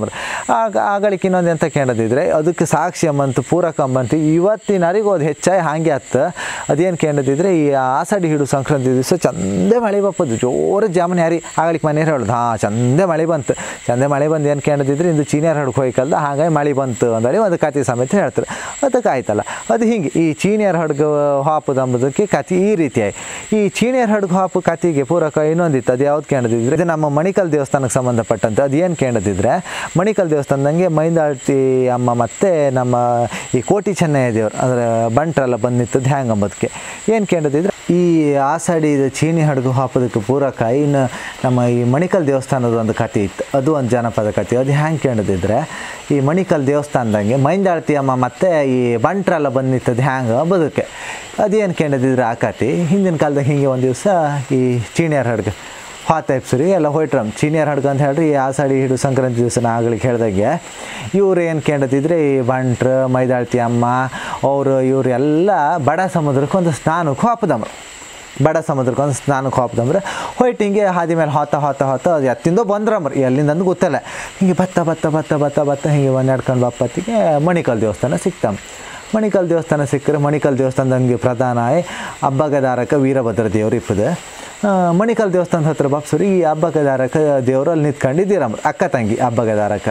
ಆಗ ಆಗಳಿಕೆ ಇನ್ನೊಂದು ಎಂತ ಕೇಳದಿದ್ರೆ ಅದಕ್ಕೆ ಸಾಕ್ಷಿ ಅಂಬಂತು ಪೂರಕ ಅಂಬಂತು ಇವತ್ತಿನವರೆಗೂ ಅದು ಹೆಚ್ಚಾಗಿ ಹಾಗೆ ಆತ ಅದೇನು ಕೇಳದಿದ್ರೆ ಈ ಆಷಾಢಿ ಹಿಡು ಸಂಕ್ರಾಂತಿ ದಿವಸ ಚಂದೆ ಮಳೆ ಬಪ್ಪದು ಜೋರು ಜಾಮೂನ್ ಯಾರಿ ಆಗಳಿಕೆ ಮನೆಯವ್ರು ಹೇಳೋದು ಹಾಂ ಚಂದೆ ಮಳೆ ಬಂತು ಚಂದೆ ಮಳೆ ಬಂದು ಏನು ಕೇಳದಿದ್ರೆ ಇಂದು ಚೀನಿಯರ್ ಹಡ್ಕೊ ಹೋಯ್ಕಲ್ದ ಹಾಗಾಗಿ ಮಳೆ ಬಂತು ಅಂದೇಳಿ ಒಂದು ಕತೆ ಸಮೇತ ಹೇಳ್ತಾರೆ ಅದಕ್ಕೆ ಆಯ್ತಲ್ಲ ಅದು ಹಿಂಗೆ ಈ ಚೀನಿಯರ್ ಹಡ್ಗ ಹಾಪುದು ಅಂಬುದಕ್ಕೆ ಕತೆ ಈ ರೀತಿಯಾಗಿ ಈ ಚೀನಿಯರ್ ಹಡ್ಗ ಹಾಪು ಕತೆಗೆ ಪೂರಕ ಇನ್ನೊಂದಿತ್ತು ಅದು ಯಾವ್ದು ಕೇಳದಿದ್ರೆ ಇದು ನಮ್ಮ ಮಣಿಕಲ್ ದೇವಸ್ಥಾನಕ್ಕೆ ಸಂಬಂಧಪಟ್ಟಂತೆ ಅದು ಏನು ಕೇಳದಿದ್ರೆ ಮಣಿಕಲ್ ದೇವಸ್ಥಾನದಂಗೆ ಮೈಂದಾಳ್ತಿ ಅಮ್ಮ ಮತ್ತು ನಮ್ಮ ಈ ಕೋಟಿ ಚೆನ್ನಯ್ಯ ದೇವರು ಅಂದರೆ ಬಂಟ್ರೆಲ್ಲ ಬಂದು ನಿಂತದ್ದು ಹ್ಯಾಂಗೆ ಅಂಬೋದಕ್ಕೆ ಏನು ಕೇಳದಿದ್ರೆ ಈ ಆಷಾಢಿ ಇದು ಚೀನಿ ಹಡಗು ಹಾಕೋದಕ್ಕೆ ಪೂರಕ ಇನ್ನು ನಮ್ಮ ಈ ಮಣಿಕಲ್ ದೇವಸ್ಥಾನದ ಒಂದು ಕತೆ ಇತ್ತು ಅದು ಒಂದು ಜನಪದ ಕತೆ ಅದು ಹ್ಯಾಂಗೆ ಕೇಳದಿದ್ರೆ ಈ ಮಣಿಕಲ್ ದೇವಸ್ಥಾನದಂಗೆ ಮೈಂದಾಳ್ತಿ ಅಮ್ಮ ಮತ್ತು ಈ ಬಂಟ್ರೆಲ್ಲ ಬಂದು ನಿಂತದ್ದು ಹ್ಯಾಂಗೆ ಅಂಬೋದಕ್ಕೆ ಅದೇನು ಕೇಳದಿದ್ರೆ ಆ ಕತೆ ಹಿಂದಿನ ಕಾಲದಾಗ ಹಿಂಗೆ ಒಂದು ದಿವಸ ಈ ಚೀಣಿಯರ್ ಹಡ್ಗ ಹಾತ್ ಎಪ್ಸರಿ ಎಲ್ಲ ಹೊಯ್ಟ್ರಮ್ ಚೀನಿಯರ್ ಹಡ್ಗ ಅಂತ ಹೇಳ್ರಿ ಈ ಆಷಾಢಿ ಹಿಡು ಸಂಕ್ರಾಂತಿ ದಿವಸ ನಾ ಆಗ್ಲಿಕ್ಕೆ ಹೇಳ್ದಾಗೆ ಇವ್ರು ಏನು ಕೇಳದಿದ್ರೆ ಈ ಬಂಟ್ರು ಮೈದಾಳ್ತಿ ಅಮ್ಮ ಅವರು ಇವ್ರು ಎಲ್ಲ ಬಡ ಸಮುದ್ರಕ್ಕೆ ಒಂದು ಸ್ನಾನಕ್ಕೆ ಹಾಪದಮ್ರು ಬಡ ಸಮುದ್ರಕ್ಕೆ ಒಂದು ಸ್ನಾನಕ್ಕೆ ಹಾಪದಮ್ರೆ ಹೊಯ್ಟ್ ಹಿಂಗೆ ಹಾದಿ ಮೇಲೆ ಹೋತ ಹೋತ ಹೋತ ಅದು ಎತ್ತಿಂದೋ ಬಂದ್ರಮ್ರಿ ಎಲ್ಲಿಂದ ಅಂದು ಗೊತ್ತಲ್ಲ ಹಿಂಗೆ ಬತ್ತ ಬತ್ತ ಬತ್ತ ಬತ್ತ ಬತ್ತ ಹಿಂಗೆ ಒಂದು ನಡ್ಕೊಂಡು ಬಪ್ಪತ್ತಿಗೆ ಮಣಿಕಲ್ ದೇವಸ್ಥಾನ ಸಿಕ್ತಮ್ ಮಣಿಕಲ್ ದೇವಸ್ಥಾನ ಸಿಕ್ಕರೆ ಮಣಿಕಲ್ ದೇವಸ್ಥಾನದಂಗೆ ಪ್ರಧಾನ ಹಬ್ಬಗದಾರಕ ವೀರಭದ್ರ ದೇವ್ರು ಇಪ್ಪದು ಮಣಿಕಲ್ ದೇವಸ್ಥಾನದ ಹತ್ರ ಬಾಪ್ಸರಿ ಈ ಹಬ್ಬಗದಾರಕ ದೇವರು ಅಲ್ಲಿ ನಿಂತ್ಕೊಂಡಿದ್ದೀರಮ್ರ ಅಕ್ಕ ತಂಗಿ ಹಬ್ಬಗದಾರಕ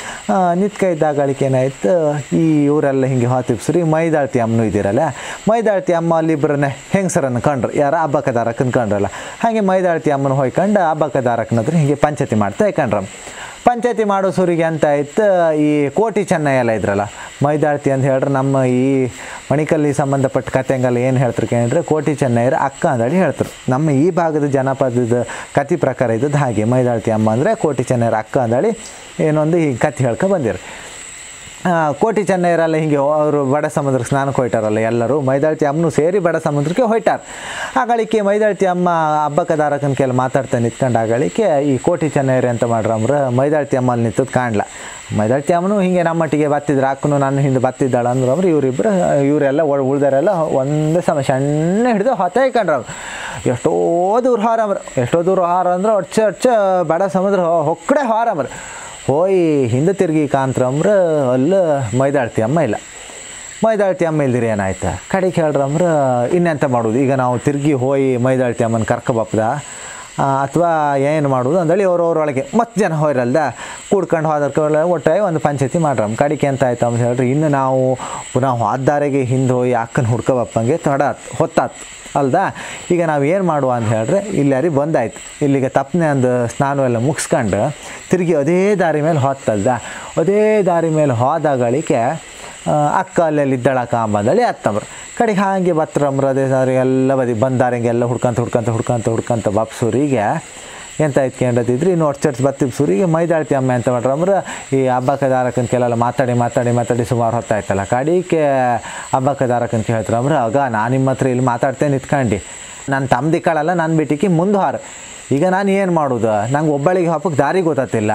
ನಿತ್ಕ ಇದ್ದಾಗಳಿಗೆ ಏನಾಯ್ತು ಈ ಊರೆಲ್ಲ ಹಿಂಗೆ ಹಾತಿಪ್ಸ್ರಿ ಮೈದಾಳ್ತಿ ಅಮ್ಮನೂ ಇದ್ದೀರಲ್ಲ ಮೈದಾಳ್ತಿ ಅಮ್ಮ ಅಲ್ಲಿಬ್ಬರನ್ನೇ ಹೆಂಗಸರನ್ನು ಕಂಡ್ರು ಯಾರ ಹಬ್ಬಕದಾರಕ್ಕನ್ ಕಂಡ್ರಲ್ಲ ಹಾಗೆ ಮೈದಾಳ್ತಿ ಅಮ್ಮನ ಹೋಯ್ಕೊಂಡು ಹಬ್ಬಕದಾರಕ್ಕನ ಹತ್ರ ಹಿಂಗೆ ಪಂಚಾಯತಿ ಮಾಡ್ತಾ ಇಕೊಂಡ್ರಮ್ಮ ಪಂಚಾಯತಿ ಮಾಡೋ ಸುರಿಗೆ ಅಂತ ಆಯ್ತು ಈ ಕೋಟಿ ಚೆನ್ನೈ ಎಲ್ಲ ಇದ್ರಲ್ಲ ಮೈದಾಳ್ತಿ ಅಂತ ಹೇಳ್ರೆ ನಮ್ಮ ಈ ಮಣಿಕಲ್ಲಿ ಸಂಬಂಧಪಟ್ಟ ಕತೆಂಗೆಲ್ಲ ಏನು ಹೇಳ್ತಾರೆ ಕೇಳಿದ್ರೆ ಕೋಟಿ ಚೆನ್ನೈಯರ ಅಕ್ಕ ಅಂದೇಳಿ ಹೇಳ್ತಾರೆ ನಮ್ಮ ಈ ಭಾಗದ ಜನಪದದ ಕತೆ ಪ್ರಕಾರ ಇದ್ದದ್ದು ಹಾಗೆ ಮೈದಾಳ್ತಿ ಅಮ್ಮ ಅಂದರೆ ಕೋಟಿ ಚೆನ್ನೈಯರ ಅಕ್ಕ ಅಂದೇಳಿ ಏನೊಂದು ಈ ಕತೆ ಹೇಳ್ಕೊ ಬಂದಿರು ಆ, ಕೋಟಿ ಚೆನ್ನೈಯರೆಲ್ಲ ಹಿಂಗೆ ಅವರು ಬಡ ಸಮುದ್ರಕ್ಕೆ ಸ್ನಾನಕ್ಕೆ ಹೋಯ್ತಾರಲ್ಲ ಎಲ್ಲರೂ ಮೈದಾಳ್ತಿ ಅಮ್ಮನೂ ಸೇರಿ ಬಡ ಸಮುದ್ರಕ್ಕೆ ಹೋಯ್ಟಾರ ಆಗಳಿಕೆ ಮೈದಾಳ್ತಿ ಅಮ್ಮ ಹಬ್ಬಕದಾರಕನ ಕೆಲ ಮಾತಾಡ್ತಾ ನಿಂತ್ಕೊಂಡು ಆಗಳಿಕೆ ಈ ಕೋಟಿ ಚೆನ್ನೈಯರು ಅಂತ ಮಾಡ್ರಮ್ರ ಮೈದಾಳ್ತಿ ಅಮ್ಮ ಅಲ್ಲಿ ನಿಂತದ್ದು ಕಾಣ್ಲ ಮೈದಾಳ್ತಿ ಅಮ್ಮನೂ ಹಿಂಗೆ ನಮ್ಮಟ್ಟಿಗೆ ಬತ್ತಿದ್ರು ಅಕ್ಕನು ನಾನು ಹಿಂದೆ ಬತ್ತಿದ್ದಾಳ ಅಂದ್ರೆ ಅವ್ರು ಇವರಿಬ್ಬರು ಇವರೆಲ್ಲ ಉಳ್ದಾರೆಲ್ಲ ಒಂದೇ ಸಮ ಸಣ್ಣ ಹಿಡಿದು ಹೊತ್ತೆ ಇಕೊಂಡ್ರವ್ರು ಎಷ್ಟೋ ದೂರ ಹಾರಮ್ರ ಎಷ್ಟೋ ದೂರ ಹಾರ ಅಂದ್ರೆ ಅಡ್ಚ ಅಡ್ಚ ಬಡ ಸಮುದ್ರ ಹೊಕ್ಕಡೆ ಹಾರಮ್ರ ಹೋಯ್ ಹಿಂದೆ ತಿರುಗಿ ಕಾಂತ್ರಮ್ರ ಅಲ್ಲ ಮೈದಾಳ್ತಿ ಅಮ್ಮ ಇಲ್ಲ ಮೈದಾಳ್ತಿ ಅಮ್ಮ ಇಲ್ದಿರಿ ಏನಾಯ್ತು ಕಡೆಗೆ ಹೇಳ್ರಮ್ರ ಇನ್ನೆಂತ ಮಾಡೋದು ಈಗ ನಾವು ತಿರುಗಿ ಹೋಯಿ ಮೈದಾಳ್ತಿ ಅಮ್ಮನ ಕರ್ಕೊಬಪ್ಪದ ಅಥವಾ ಏನು ಮಾಡೋದು ಅಂದೇಳಿ ಅವ್ರವ್ರೊಳಗೆ ಮತ್ತೆ ಜನ ಹೋಯ್ರಲ್ದ ಕೂಡ್ಕೊಂಡು ಹೋದರ್ಕೊಳ್ಳ ಒಟ್ಟಾಗಿ ಒಂದು ಪಂಚಾಯತಿ ಮಾಡ್ರಮ್ಮ ಕಡಿಕೆ ಅಂತ ಆಯ್ತು ಅಂತ ಹೇಳ್ರಿ ಇನ್ನು ನಾವು ಪುನಃ ಹೋದಾರೆಗೆ ಹಿಂದೆ ಹೋಗಿ ಅಕ್ಕನ ಹುಡ್ಕೊಬಪ್ಪಂಗೆ ತಡ ಹೊತ್ತಾತು ಅಲ್ದಾ ಈಗ ನಾವು ಏನು ಮಾಡುವ ಅಂತ ಹೇಳಿದ್ರೆ ಇಲ್ಲಿ ಬಂದಾಯ್ತು ಇಲ್ಲಿಗೆ ತಪ್ಪನೆ ಒಂದು ಸ್ನಾನ ಎಲ್ಲ ಮುಗಿಸ್ಕೊಂಡು ತಿರುಗಿ ಅದೇ ದಾರಿ ಮೇಲೆ ಹೋತ್ತಲ್ದ ಅದೇ ದಾರಿ ಮೇಲೆ ಹೋದಾಗಳಿಕೆ ಆ, ಅಕ್ಕ ಅಲ್ಲೆಲ್ಲಿ ಇದ್ದಳಕ್ಕ ಅಂಬಂದಳಿ ಅತ್ತಮ್ರು ಕಡೆಗೆ ಹಾಗೆ ಬತ್ರಮ್ರು ಅದೇ ದಾರಿ ಎಲ್ಲ ಬದಿ ಬಂದಾರಂಗೆ ಎಲ್ಲ ಹುಡ್ಕಂತ ಹುಡ್ಕಂತ ಹುಡ್ಕಂತ ಹುಡ್ಕಂತ ಬಾಪ್ಸೂರಿಗೆ ಎಂತ ಇದ್ಕೊಂಡಿದ್ರಿ ಇನ್ನು ಒಟ್ಟು ಬತ್ತಿಬ್ ಸೂರಿಗೆ ಮೈದಾಳ್ತಿ ಅಮ್ಮ ಅಂತ ಮಾಡ್ರಮ್ರ ಈ ಹಬ್ಬಕದಾರಕನ ಕೆಲವೆಲ್ಲ ಮಾತಾಡಿ ಮಾತಾಡಿ ಮಾತಾಡಿ ಸುಮಾರು ಹೊತ್ತಾಯ್ತಲ್ಲ ಕಡಿಕೆ ಹಬ್ಬಕದಾರಕನ ಕೇಳ್ತಾರಮ್ರ ಆಗ ನಾನು ನಿಮ್ಮ ಹತ್ರ ಇಲ್ಲಿ ಮಾತಾಡ್ತೇನೆ ನಿಂತ್ಕೊಂಡು ನನ್ನ ತಮ್ಮದಿಕ್ಕಳಲ್ಲ ನನ್ನ ಬಿಟ್ಟಿಗೆ ಮುಂದೆ ಹಾರ ಈಗ ನಾನು ಏನು ಮಾಡೋದು ನಂಗೆ ಒಬ್ಬಳಿಗೆ ಹಬ್ಬಕ್ಕೆ ದಾರಿ ಗೊತ್ತಾತಿಲ್ಲ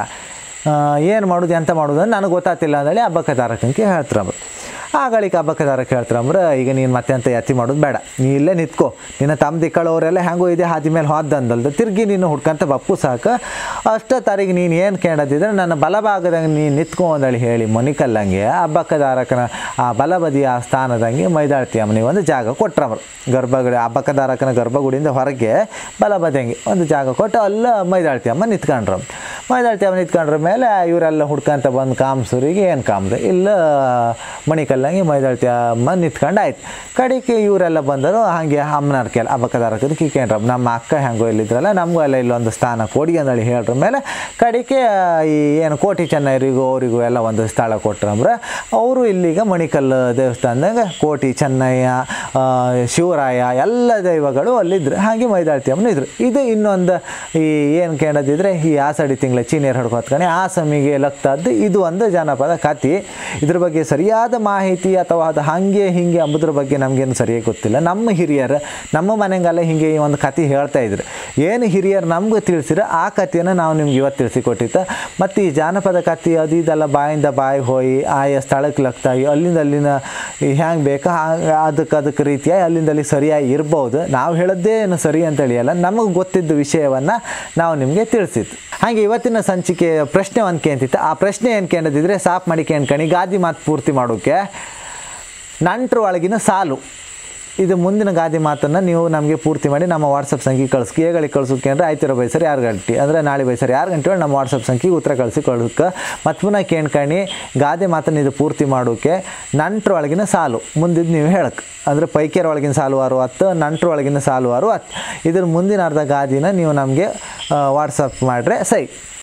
ಏನು ಮಾಡೋದು ಎಂತ ಮಾಡೋದು ಅಂತ ನನಗೆ ಗೊತ್ತಾತಿಲ್ಲ ಅಂದೇಳಿ ಹಬ್ಬಕದಾರಕಂಗೆ ಹೇಳ್ತಾರಮ್ರ ಆಗಳಿಕೆ ಹಬ್ಬಕದಾರಕ್ಕೆ ಹೇಳ್ತಾರಮ್ರ ಈಗ ನೀನು ಮತ್ತೆ ಅಂತ ಯತಿ ಮಾಡೋದು ಬೇಡ ನೀ ಇಲ್ಲೇ ನಿಂತ್ಕೋ ನಿನ್ನ ತಮ್ಮ ದಿಕ್ಕಳವರೆಲ್ಲ ಹೆಂಗೋ ಇದೆ ಹಾದಿ ಮೇಲೆ ಹೋದಂದಲ್ದ ತಿರ್ಗಿ ನೀನು ಹುಡ್ಕಂತ ಬಪ್ಪು ಸಾಕು ಅಷ್ಟ ತಾರೀಕು ನೀನು ಏನು ಕೇಳದಿದ್ರೆ ನನ್ನ ಬಲಭಾಗದಂಗೆ ನೀನು ನಿಂತ್ಕೊ ಅಂದೇಳಿ ಹೇಳಿ ಮೊನಿಕಲ್ಲಂಗೆ ಹಬ್ಬಕದಾರಕನ ಆ ಬಲಬದಿಯ ಆ ಸ್ಥಾನದಂಗೆ ಮೈದಾಳ್ತಿ ಅಮ್ಮನಿ ಒಂದು ಜಾಗ ಕೊಟ್ರಮ್ರು ಗರ್ಭಗುಡಿ ಹಬ್ಬಕದಾರಕನ ಗರ್ಭಗುಡಿಯಿಂದ ಹೊರಗೆ ಬಲಬದಿಯಂಗೆ ಒಂದು ಜಾಗ ಕೊಟ್ಟು ಅಲ್ಲ ಮೈದಾಳ್ತಿ ಅಮ್ಮ ನಿಂತ್ಕೊಂಡ್ರು ಮೈದಾಳ್ತಿ ಅಮ್ಮ ನಿಂತ್ಕೊಂಡ್ರ ಮೇಲೆ ಇವರೆಲ್ಲ ಹುಡ್ಕಂತ ಬಂದು ಕಾಮ್ಸೂರಿಗೆ ಏನು ಕಾಮ್ದು ಇಲ್ಲ ಮಣಿಕಲ್ಲಂಗೆ ಮೈದಾಳ್ತಿ ಅಮ್ಮ ನಿಂತ್ಕೊಂಡು ಆಯ್ತು ಕಡೆಗೆ ಇವರೆಲ್ಲ ಬಂದರು ಹಾಗೆ ಅಮ್ಮನವ್ರ ಕೆಲ ಹಬ್ಬಕದಾರಕದ ಕಿಕ್ಕೇನ್ರ ನಮ್ಮ ಅಕ್ಕ ಹೆಂಗೋ ಇಲ್ಲಿದ್ರಲ್ಲ ನಮಗೂ ಎಲ್ಲ ಇಲ್ಲೊಂದು ಸ್ಥಾನ ಕೊಡಿ ಅಂದೇಳಿ ಹೇಳ್ರ ಮೇಲೆ ಕಡೆಗೆ ಈ ಏನು ಕೋಟಿ ಚೆನ್ನೈರಿಗೂ ಅವರಿಗೂ ಎಲ್ಲ ಒಂದು ಸ್ಥಳ ಕೊಟ್ರಂದ್ರೆ ಅವರು ಇಲ್ಲಿಗ ಮಣಿಕಲ್ ದೇವಸ್ಥಾನದಾಗ ಕೋಟಿ ಚೆನ್ನಯ್ಯ ಆ, ಶಿವರಾಯ ಎಲ್ಲ ದೈವಗಳು ಅಲ್ಲಿದ್ರು ಹಾಗೆ ಮೈದಾಳ್ತಿ ಅಮ್ಮನ ಇದ್ರು ಇದು ಇನ್ನೊಂದು ಈ ಏನು ಕೇಳದಿದ್ರೆ ಈ ಆಷಾಢಿ ತಿಂಗಳ ಚೀನಿಯರ್ ಹೊಡ್ಕೊ ಹೊತ್ಕೊಂಡು ಆ ಸಮಿಗೆ ಲಗ್ತದ್ದು ಇದು ಒಂದು ಜನಪದ ಕತೆ ಇದ್ರ ಬಗ್ಗೆ ಸರಿಯಾದ ಮಾಹಿತಿ ಅಥವಾ ಅದು ಹಾಗೆ ಹಿಂಗೆ ಅಂಬುದ್ರ ಬಗ್ಗೆ ನಮಗೇನು ಸರಿಯಾಗಿ ಗೊತ್ತಿಲ್ಲ ನಮ್ಮ ಹಿರಿಯರು ನಮ್ಮ ಮನೆಗೆಲ್ಲ ಹಿಂಗೆ ಈ ಒಂದು ಕತೆ ಹೇಳ್ತಾ ಇದ್ರು ಏನು ಹಿರಿಯರು ನಮ್ಗೆ ತಿಳಿಸಿರ ಆ ಕಥೆಯನ್ನು ನಾವು ನಿಮ್ಗೆ ಇವತ್ತು ತಿಳಿಸಿಕೊಟ್ಟಿತ್ತು ಮತ್ತು ಈ ಜಾನಪದ ಕತೆ ಅದು ಇದೆಲ್ಲ ಬಾಯಿಂದ ಬಾಯಿ ಹೋಗಿ ಆಯಾ ಸ್ಥಳಕ್ಕೆ ಲಗ್ತಾಯಿ ಅಲ್ಲಿಂದ ಅಲ್ಲಿನ ಹ್ಯಾಂಗೆ ಬೇಕಾ ಹಾ- ಅದಕ್ಕೆ ಅದಕ್ಕೆ ರೀತಿಯಾಗಿ ಅಲ್ಲಿಂದ ಅಲ್ಲಿ ಸರಿಯಾಗಿ ಇರ್ಬೋದು ನಾವು ಹೇಳೋದೇ ಏನು ಸರಿ ಅಂತೇಳಿ ಅಲ್ಲ ನಮಗೆ ಗೊತ್ತಿದ್ದ ವಿಷಯವನ್ನು ನಾವು ನಿಮಗೆ ತಿಳಿಸಿದ್ದು ಹಾಗೆ ಇವತ್ತಿನ ಸಂಚಿಕೆಯ ಪ್ರಶ್ನೆ ಒಂದು ಕೇಂತಿತ್ತು ಆ ಪ್ರಶ್ನೆ ಏನು ಕೇಳದಿದ್ರೆ ಸಾಪ್ ಮಾಡಿ ಕೇಳ್ಕಣಿ ಗಾದಿ ಮಾತು ಪೂರ್ತಿ ಮಾಡೋಕ್ಕೆ ನಂಟ್ರ ಒಳಗಿನ ಸಾಲು ಇದು ಮುಂದಿನ ಗಾದಿ ಮಾತನ್ನು ನೀವು ನಮಗೆ ಪೂರ್ತಿ ಮಾಡಿ ನಮ್ಮ ವಾಟ್ಸಪ್ ಸಂಖ್ಯೆ ಕಳಿಸ್ಕಿ ಹೇಳಿ ಕಳ್ಸೋಕೆ ಅಂದರೆ ಆಯ್ತಿರೋ ಬೈಸರಿ ಆರು ಗಂಟೆ ಅಂದರೆ ನಾಳೆ ಬೈಸರಿ ಆರು ಗಂಟೆ ಒಳಗೆ ನಮ್ಮ ವಾಟ್ಸಪ್ ಸಂಖ್ಯೆಗೆ ಉತ್ತರ ಕಳಿಸಿ ಕಳ್ಸಕ್ಕೆ ಮತ್ತು ಪುನಃ ಕೇಳ್ಕಣಿ ಗಾದೆ ಮಾತನ್ನು ಇದು ಪೂರ್ತಿ ಮಾಡೋಕ್ಕೆ ನಂಟ್ರ ಒಳಗಿನ ಸಾಲು ಮುಂದಿದ್ದು ನೀವು ಹೇಳಕ್ಕೆ ಅಂದರೆ ಪೈಕಿಯರ ಒಳಗಿನ ಸಾಲು ಆರು ಹತ್ತು ನಂಟ್ರ ಒಳಗಿನ ಸಾಲು ಆರು ಹತ್ತು ಇದ್ರ ಮುಂದಿನ ಅರ್ಧ ಗಾದಿನ ನೀವು ನಮಗೆ ವಾಟ್ಸಪ್ ಮಾಡಿದ್ರೆ ಸೈ